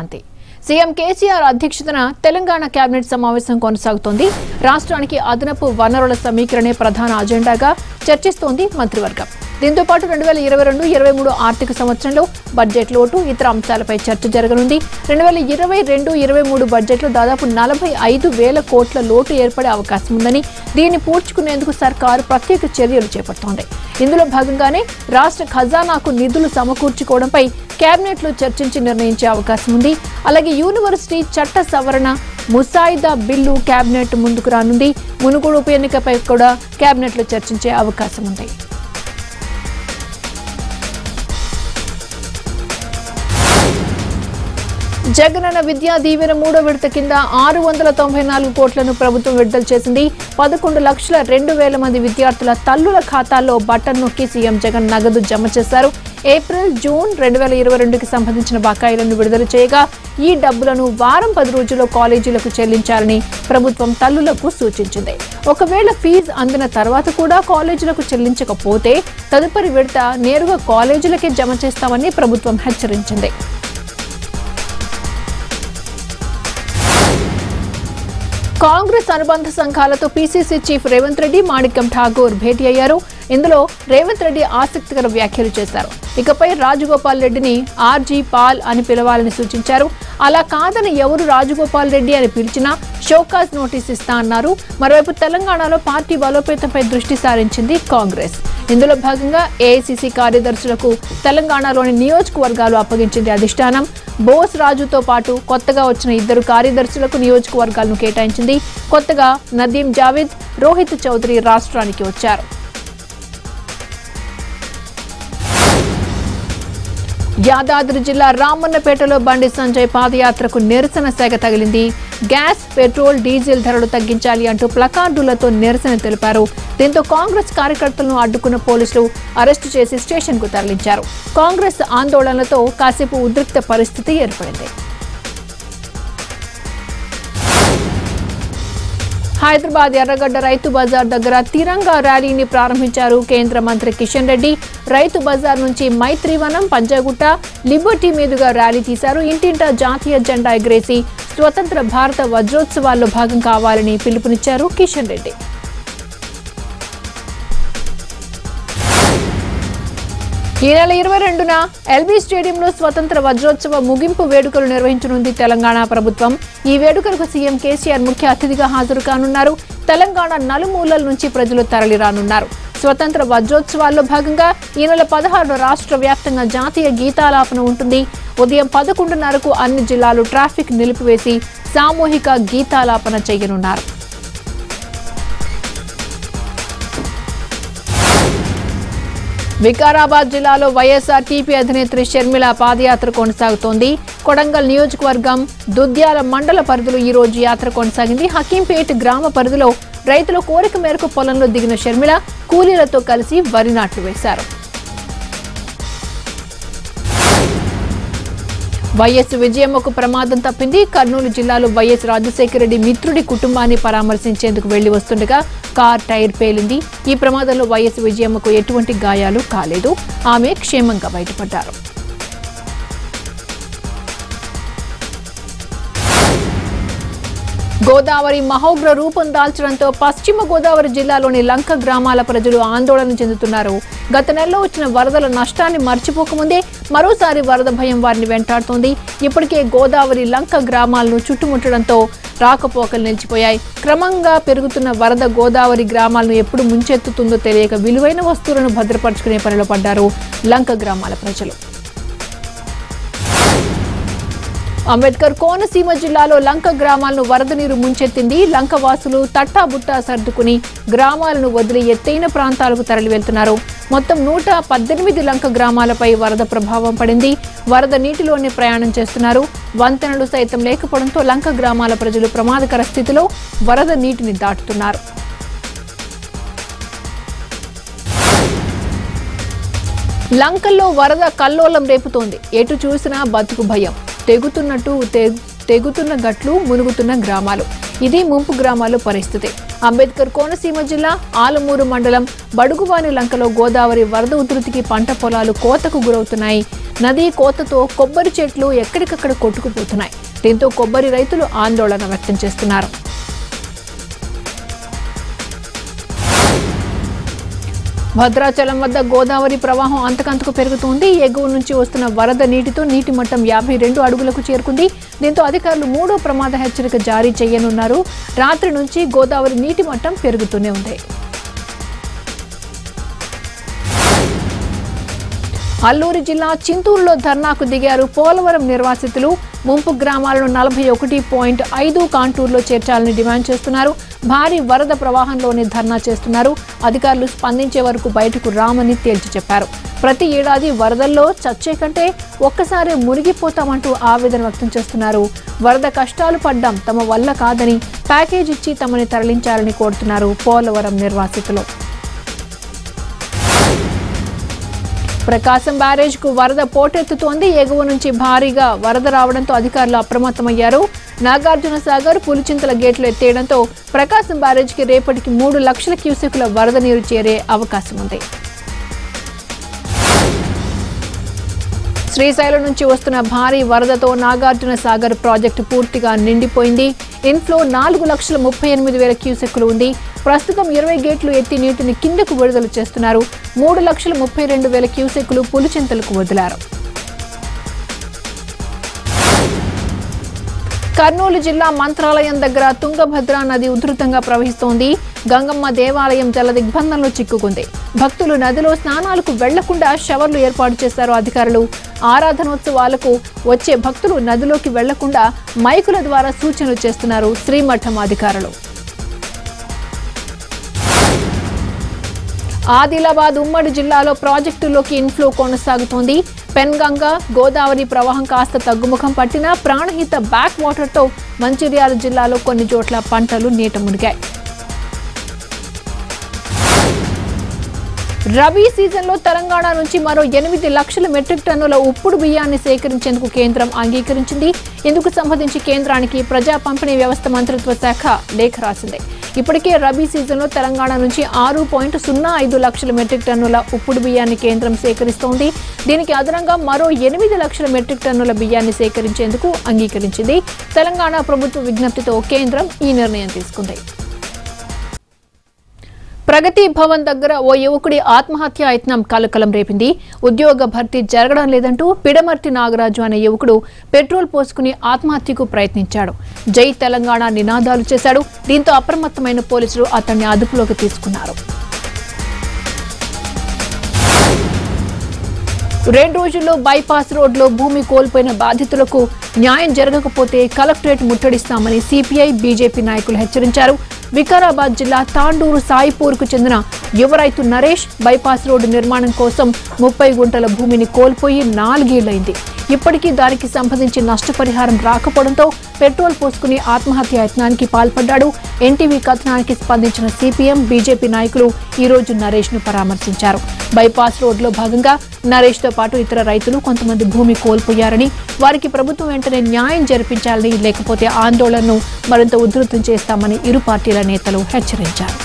విశ్రాంతి సీఎం కేసీఆర్ అధ్యక్షతన తెలంగాణ కేబినెట్ సమావేశం కొనసాగుతోంది రాష్ట్రానికి అదనపు వనరుల సమీకరణే ప్రధాన అజెండాగా చర్చిస్తోంది మంత్రివర్గం దీంతో పాటు రెండు వేల ఇరవై రెండు ఇరవై మూడు ఆర్థిక సంవత్సరంలో బడ్జెట్ లోటు ఇతర అంశాలపై చర్చ జరగనుంది రెండు వేల ఇరవై రెండు ఇరవై మూడు బడ్జెట్లో దాదాపు నలభై ఐదు వేల కోట్ల లోటు ఏర్పడే అవకాశం ఉందని దీన్ని పూడ్చుకునేందుకు సర్కారు ప్రత్యేక చర్యలు చేపడుతోంది ఇందులో భాగంగానే రాష్ట్ర ఖజానాకు నిధులు సమకూర్చుకోవడంపై కేబినెట్లో చర్చించి నిర్ణయించే అవకాశం ఉంది అలాగే యూనివర్సిటీ చట్ట సవరణ ముసాయిదా బిల్లు కేబినెట్ ముందుకు రానుంది మునుగోడు ఉప ఎన్నికపై కూడా కేబినెట్లో చర్చించే అవకాశం ఉంది జగనన్న విద్యా దీవెన మూడో విడత కింద ఆరు వందల తొంభై నాలుగు కోట్లను ప్రభుత్వం విడుదల చేసింది పదకొండు లక్షల రెండు వేల మంది విద్యార్థుల తల్లుల ఖాతాల్లో బటన్ నొక్కి సీఎం జగన్ నగదు జమ చేశారు ఏప్రిల్ జూన్ రెండు వేల ఇరవై రెండుకి సంబంధించిన బకాయిలను విడుదల చేయగా ఈ డబ్బులను వారం పది రోజుల్లో కాలేజీలకు చెల్లించాలని ప్రభుత్వం తల్లులకు సూచించింది ఒకవేళ ఫీజు అందిన తర్వాత కూడా కాలేజీలకు చెల్లించకపోతే తదుపరి విడత నేరుగా కాలేజీలకే జమ చేస్తామని ప్రభుత్వం హెచ్చరించింది కాంగ్రెస్ అనుబంధ సంఘాలతో పీసీసీ చీఫ్ రేవంత్ రెడ్డి మాణిక్యం ఠాగూర్ భేటీ అయ్యారు ఇందులో రేవంత్ రెడ్డి ఆసక్తికర వ్యాఖ్యలు చేశారు ఇకపై రాజగోపాల్ రెడ్డిని ఆర్జీ పాల్ అని పిలవాలని సూచించారు అలా కాదని ఎవరు రాజగోపాల్ రెడ్డి అని పిలిచినా షోకాజ్ నోటీస్ ఇస్తా అన్నారు మరోవైపు తెలంగాణలో పార్టీ బలోపేతంపై దృష్టి సారించింది కాంగ్రెస్ ఇందులో భాగంగా ఏఐసీసీ కార్యదర్శులకు తెలంగాణలోని నియోజకవర్గాలు అప్పగించింది అధిష్టానం బోస్ రాజుతో పాటు కొత్తగా వచ్చిన ఇద్దరు కార్యదర్శులకు నియోజకవర్గాలను కేటాయించింది కొత్తగా నదీం జావేద్ రోహిత్ చౌదరి రాష్ట్రానికి వచ్చారు యాదాద్రి జిల్లా రామన్నపేటలో బండి సంజయ్ పాదయాత్రకు నిరసన సెగ తగిలింది గ్యాస్ పెట్రోల్ డీజిల్ ధరలు తగ్గించాలి అంటూ ప్లకార్డులతో నిరసన తెలిపారు దీంతో కాంగ్రెస్ కార్యకర్తలను అడ్డుకున్న పోలీసులు అరెస్టు చేసి స్టేషన్కు తరలించారు కాంగ్రెస్ ఆందోళనలతో కాసేపు ఉద్రిక్త పరిస్థితి ఏర్పడింది హైదరాబాద్ ఎర్రగడ్డ రైతు బజార్ దగ్గర తిరంగా ర్యాలీని ప్రారంభించారు కేంద్ర మంత్రి కిషన్ రెడ్డి రైతు బజార్ నుంచి మైత్రివనం పంజాగుట్ట లిబర్టీ మీదుగా ర్యాలీ తీశారు ఇంటింటా జాతీయ జెండా ఎగరేసి స్వతంత్ర భారత వజ్రోత్సవాల్లో భాగం కావాలని పిలుపునిచ్చారు కిషన్ రెడ్డి ఈ నెల ఇరవై రెండున ఎల్బీ స్టేడియంలో స్వతంత్ర వజ్రోత్సవ ముగింపు వేడుకలు నిర్వహించనుంది తెలంగాణ ప్రభుత్వం ఈ వేడుకలకు సీఎం కేసీఆర్ ముఖ్య అతిథిగా హాజరు కానున్నారు తెలంగాణ నలుమూలల నుంచి ప్రజలు తరలిరానున్నారు స్వతంత్ర వజ్రోత్సవాల్లో భాగంగా ఈ నెల పదహారు రాష్ట్ర వ్యాప్తంగా జాతీయ గీతాలాపన ఉంటుంది ఉదయం పదకొండున్నరకు అన్ని జిల్లాలు ట్రాఫిక్ నిలిపివేసి సామూహిక గీతాలాపన చేయనున్నారు వికారాబాద్ జిల్లాలో వైఎస్ఆర్ టీపీ అధినేత్రి షర్మిల పాదయాత్ర కొనసాగుతోంది కొడంగల్ నియోజకవర్గం దుద్యాల మండల పరిధిలో ఈ రోజు యాత్ర కొనసాగింది హకీంపేట్ గ్రామ పరిధిలో రైతుల కోరిక మేరకు పొలంలో దిగిన షర్మిల కూలీలతో కలిసి వరి నాట్లు వేశారు వైఎస్ విజయమ్మకు ప్రమాదం తప్పింది కర్నూలు జిల్లాలో వైఎస్ రాజశేఖర రెడ్డి మిత్రుడి కుటుంబాన్ని పరామర్శించేందుకు వెళ్లి వస్తుండగా కార్ టైర్ పేలింది ఈ ప్రమాదంలో వైఎస్ విజయమ్మకు ఎటువంటి గాయాలు కాలేదు ఆమె క్షేమంగా బయటపడ్డారు గోదావరి మహోగ్ర రూపం దాల్చడంతో పశ్చిమ గోదావరి జిల్లాలోని లంక గ్రామాల ప్రజలు ఆందోళన చెందుతున్నారు గత నెలలో వచ్చిన వరదల నష్టాన్ని మర్చిపోకముందే మరోసారి వరద భయం వారిని వెంటాడుతోంది ఇప్పటికే గోదావరి లంక గ్రామాలను చుట్టుముట్టడంతో రాకపోకలు నిలిచిపోయాయి క్రమంగా పెరుగుతున్న వరద గోదావరి గ్రామాలను ఎప్పుడు ముంచెత్తుతుందో తెలియక విలువైన వస్తువులను భద్రపరుచుకునే పనిలో పడ్డారు లంక గ్రామాల ప్రజలు అంబేద్కర్ కోనసీమ జిల్లాలో లంక గ్రామాలను వరద నీరు ముంచెత్తింది లంక వాసులు తట్టాబుట్టా సర్దుకుని గ్రామాలను వదిలి ఎత్తైన ప్రాంతాలకు తరలి వెళ్తున్నారు మొత్తం నూట పద్దెనిమిది లంక గ్రామాలపై వరద ప్రభావం పడింది వరద నీటిలోనే ప్రయాణం చేస్తున్నారు వంతెనలు సైతం లేకపోవడంతో లంక గ్రామాల ప్రజలు ప్రమాదకర స్థితిలో వరద నీటిని దాటుతున్నారు లంకల్లో వరద కల్లోలం రేపుతోంది ఎటు చూసినా బతుకు భయం తెగుతున్నట్టు తెగు- తెగుతున్న గట్లు మునుగుతున్న గ్రామాలు ఇది ముంపు గ్రామాల పరిస్థితి అంబేద్కర్ కోనసీమ జిల్లా ఆలమూరు మండలం బడుగువాని లంకలో గోదావరి వరద ఉధృతికి పంట పొలాలు కోతకు గురవుతున్నాయి నదీ కోతతో కొబ్బరి చెట్లు ఎక్కడికక్కడ కొట్టుకుపోతున్నాయి దీంతో కొబ్బరి రైతులు ఆందోళన వ్యక్తం చేస్తున్నారు భద్రాచలం వద్ద గోదావరి ప్రవాహం అంతకంతకు పెరుగుతోంది ఎగువ నుంచి వస్తున్న వరద నీటితో నీటి మట్టం యాభై రెండు అడుగులకు చేరుకుంది దీంతో అధికారులు మూడో ప్రమాద హెచ్చరిక జారీ చేయనున్నారు రాత్రి నుంచి గోదావరి నీటి మట్టం పెరుగుతూనే ఉంది అల్లూరు జిల్లా చింతూరులో ధర్నాకు దిగారు పోలవరం నిర్వాసితులు ముంపు గ్రామాలను నలభై ఒకటి పాయింట్ ఐదు కాంటూర్లో చేర్చాలని డిమాండ్ చేస్తున్నారు భారీ వరద ప్రవాహంలోనే ధర్నా చేస్తున్నారు అధికారులు స్పందించే వరకు బయటకు రామని తేల్చి చెప్పారు ప్రతి ఏడాది వరదల్లో చచ్చే కంటే ఒక్కసారి మునిగిపోతామంటూ ఆవేదన వ్యక్తం చేస్తున్నారు వరద కష్టాలు పడ్డాం తమ వల్ల కాదని ప్యాకేజ్ ఇచ్చి తమని తరలించాలని కోరుతున్నారు పోలవరం నిర్వాసితులు ప్రకాశం బ్యారేజ్ కు వరద పోటెత్తుతోంది ఎగువ నుంచి భారీగా వరద రావడంతో అధికారులు అప్రమత్తమయ్యారు నాగార్జున సాగర్ పులిచింతల గేట్లు ఎత్తేయడంతో ప్రకాశం బ్యారేజ్కి రేపటికి మూడు లక్షల క్యూసెక్కుల వరద నీరు చేరే అవకాశం ఉంది శ్రీశైలం నుంచి వస్తున్న భారీ వరదతో నాగార్జున సాగర్ ప్రాజెక్టు పూర్తిగా నిండిపోయింది ఇన్ఫ్లో నాలుగు లక్షల ముప్పై ఎనిమిది వేల క్యూసెక్కులు ఉంది ప్రస్తుతం ఇరవై గేట్లు ఎత్తి నీటిని కిందకు విడుదల చేస్తున్నారు మూడు లక్షల ముప్పై రెండు వేల క్యూసెక్కులు పులిచింతలకు వదిలారు కర్నూలు జిల్లా మంత్రాలయం దగ్గర తుంగభద్ర నది ఉధృతంగా ప్రవహిస్తోంది గంగమ్మ దేవాలయం జల దిగ్బంధంలో చిక్కుకుంది భక్తులు నదిలో స్నానాలకు వెళ్లకుండా షవర్లు ఏర్పాటు చేశారు అధికారులు ఆరాధనోత్సవాలకు వచ్చే భక్తులు నదిలోకి వెళ్లకుండా మైకుల ద్వారా సూచనలు చేస్తున్నారు శ్రీమఠం అధికారులు ఆదిలాబాద్ ఉమ్మడి జిల్లాలో ప్రాజెక్టులోకి ఇన్ఫ్లో కొనసాగుతోంది పెన్గంగ గోదావరి ప్రవాహం కాస్త తగ్గుముఖం పట్టినా ప్రాణహిత బ్యాక్ వాటర్తో మంచిర్యాల జిల్లాలో కొన్ని చోట్ల పంటలు నీట మునిగాయి రబీ సీజన్లో తెలంగాణ నుంచి మరో ఎనిమిది లక్షల మెట్రిక్ టన్నుల ఉప్పుడు బియ్యాన్ని సేకరించేందుకు కేంద్రం అంగీకరించింది ఇందుకు సంబంధించి కేంద్రానికి ప్రజా పంపిణీ వ్యవస్థ మంత్రిత్వ శాఖ లేఖ రాసింది ఇప్పటికే రబీ సీజన్లో తెలంగాణ నుంచి ఆరు పాయింట్ సున్నా ఐదు లక్షల మెట్రిక్ టన్నుల ఉప్పుడు బియ్యాన్ని కేంద్రం సేకరిస్తోంది దీనికి అదనంగా మరో ఎనిమిది లక్షల మెట్రిక్ టన్నుల బియ్యాన్ని సేకరించేందుకు అంగీకరించింది తెలంగాణ ప్రభుత్వ విజ్ఞప్తితో కేంద్రం ఈ నిర్ణయం తీసుకుంది ప్రగతి భవన్ దగ్గర ఓ యువకుడి ఆత్మహత్య యత్నం కలకలం రేపింది ఉద్యోగ భర్తీ జరగడం లేదంటూ పిడమర్తి నాగరాజు అనే యువకుడు పెట్రోల్ పోసుకుని ఆత్మహత్యకు ప్రయత్నించాడు జై తెలంగాణ నినాదాలు చేశాడు దీంతో అప్రమత్తమైన పోలీసులు అతన్ని అదుపులోకి తీసుకున్నారు రెండు రోజుల్లో బైపాస్ రోడ్లో భూమి కోల్పోయిన బాధితులకు న్యాయం జరగకపోతే కలెక్టరేట్ ముట్టడిస్తామని సిపిఐ బీజేపీ నాయకులు హెచ్చరించారు వికారాబాద్ జిల్లా తాండూరు సాయిపూర్కు చెందిన యువ రైతు నరేష్ బైపాస్ రోడ్డు నిర్మాణం కోసం ముప్పై గుంటల భూమిని కోల్పోయి నాలుగేళ్లైంది ఇప్పటికీ దానికి సంబంధించి నష్టపరిహారం రాకపోవడంతో పెట్రోల్ పోసుకుని ఆత్మహత్య యత్నానికి పాల్పడ్డాడు ఎన్టీవీ కథనానికి స్పందించిన సిపిఎం బీజేపీ నాయకులు ఈ రోజు నరేష్ ను పరామర్శించారు బైపాస్ రోడ్లో భాగంగా నరేష్ తో పాటు ఇతర రైతులు కొంతమంది భూమి కోల్పోయారని వారికి ప్రభుత్వం వెంటనే న్యాయం జరిపించాలని లేకపోతే ఆందోళనను మరింత ఉధృతం చేస్తామని ఇరు పార్టీల నేతలు హెచ్చరించారు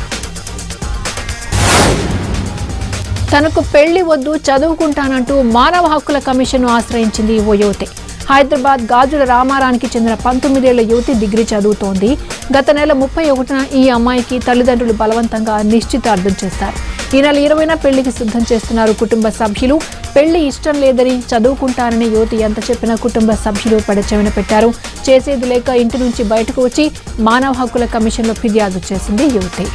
తనకు పెళ్లి వద్దు చదువుకుంటానంటూ మానవ హక్కుల కమిషన్ను ఆశ్రయించింది ఓ యువతి హైదరాబాద్ గాజుల రామారానికి చెందిన పంతొమ్మిదేళ్ల యువతి డిగ్రీ చదువుతోంది గత నెల ముప్పై ఒకటిన ఈ అమ్మాయికి తల్లిదండ్రులు బలవంతంగా నిశ్చితార్థం చేస్తారు ఈ నెల ఇరవైన పెళ్లికి సిద్ధం చేస్తున్నారు కుటుంబ సభ్యులు పెళ్లి ఇష్టం లేదని చదువుకుంటారని యువతి ఎంత చెప్పినా కుటుంబ సభ్యులు పడచెవిన పెట్టారు చేసేది లేక ఇంటి నుంచి బయటకు వచ్చి మానవ హక్కుల కమిషన్లో ఫిర్యాదు చేసింది యువతి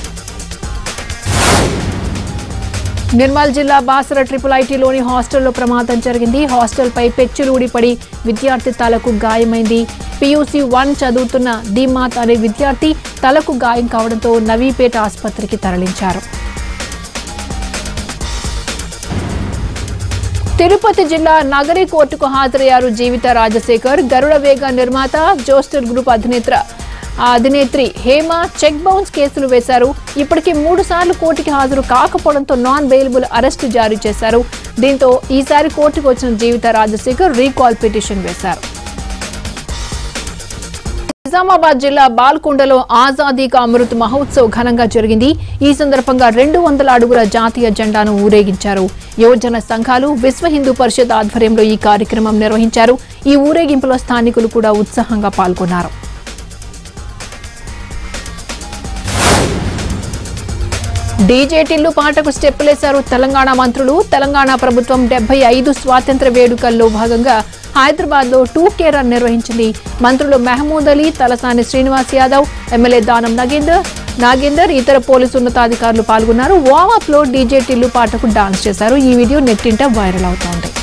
నిర్మల్ జిల్లా బాసర ట్రిపుల్ ఐటీలోని హాస్టల్లో ప్రమాదం జరిగింది హాస్టల్పై పెచ్చులు ఊడిపడి విద్యార్థి తలకు గాయమైంది పియూసీ వన్ చదువుతున్న దీమాత్ అనే విద్యార్థి తలకు గాయం కావడంతో నవీపేట ఆసుపత్రికి తరలించారు తిరుపతి జిల్లా నగరి కోర్టుకు హాజరయ్యారు జీవిత రాజశేఖర్ గరుడ వేగ నిర్మాత జోస్టర్ గ్రూప్ అధినేత్ర ఆ అధినేత్రి హేమ చెక్ బౌన్స్ కేసులు వేశారు ఇప్పటికీ మూడు సార్లు కోర్టుకి హాజరు కాకపోవడంతో నాన్ బెయిలబుల్ అరెస్టు జారీ చేశారు దీంతో ఈసారి కోర్టుకు వచ్చిన జీవిత రాజశేఖర్ రీకాల్ పిటిషన్ వేశారు నిజామాబాద్ జిల్లా బాల్కొండలో ఆజాదీ కా అమృత్ మహోత్సవ్ ఘనంగా జరిగింది ఈ సందర్భంగా రెండు వందల అడుగుల జాతీయ జెండాను ఊరేగించారు యువజన సంఘాలు విశ్వ హిందూ పరిషత్ ఆధ్వర్యంలో ఈ కార్యక్రమం నిర్వహించారు ఈ ఊరేగింపులో స్థానికులు కూడా ఉత్సాహంగా పాల్గొన్నారు డీజే టిల్లు పాటకు స్టెప్పులేశారు తెలంగాణ మంత్రులు తెలంగాణ ప్రభుత్వం డెబ్బై ఐదు స్వాతంత్ర వేడుకల్లో భాగంగా హైదరాబాద్ లో టూ కే రన్ నిర్వహించింది మంత్రులు మహమూద్ అలీ తలసాని శ్రీనివాస్ యాదవ్ ఎమ్మెల్యే దానం నగేందర్ నాగేందర్ ఇతర పోలీసు ఉన్నతాధికారులు పాల్గొన్నారు వామప్ లో డీజే టిల్లు పాటకు డాన్స్ చేశారు ఈ వీడియో నెట్టింట వైరల్ అవుతోంది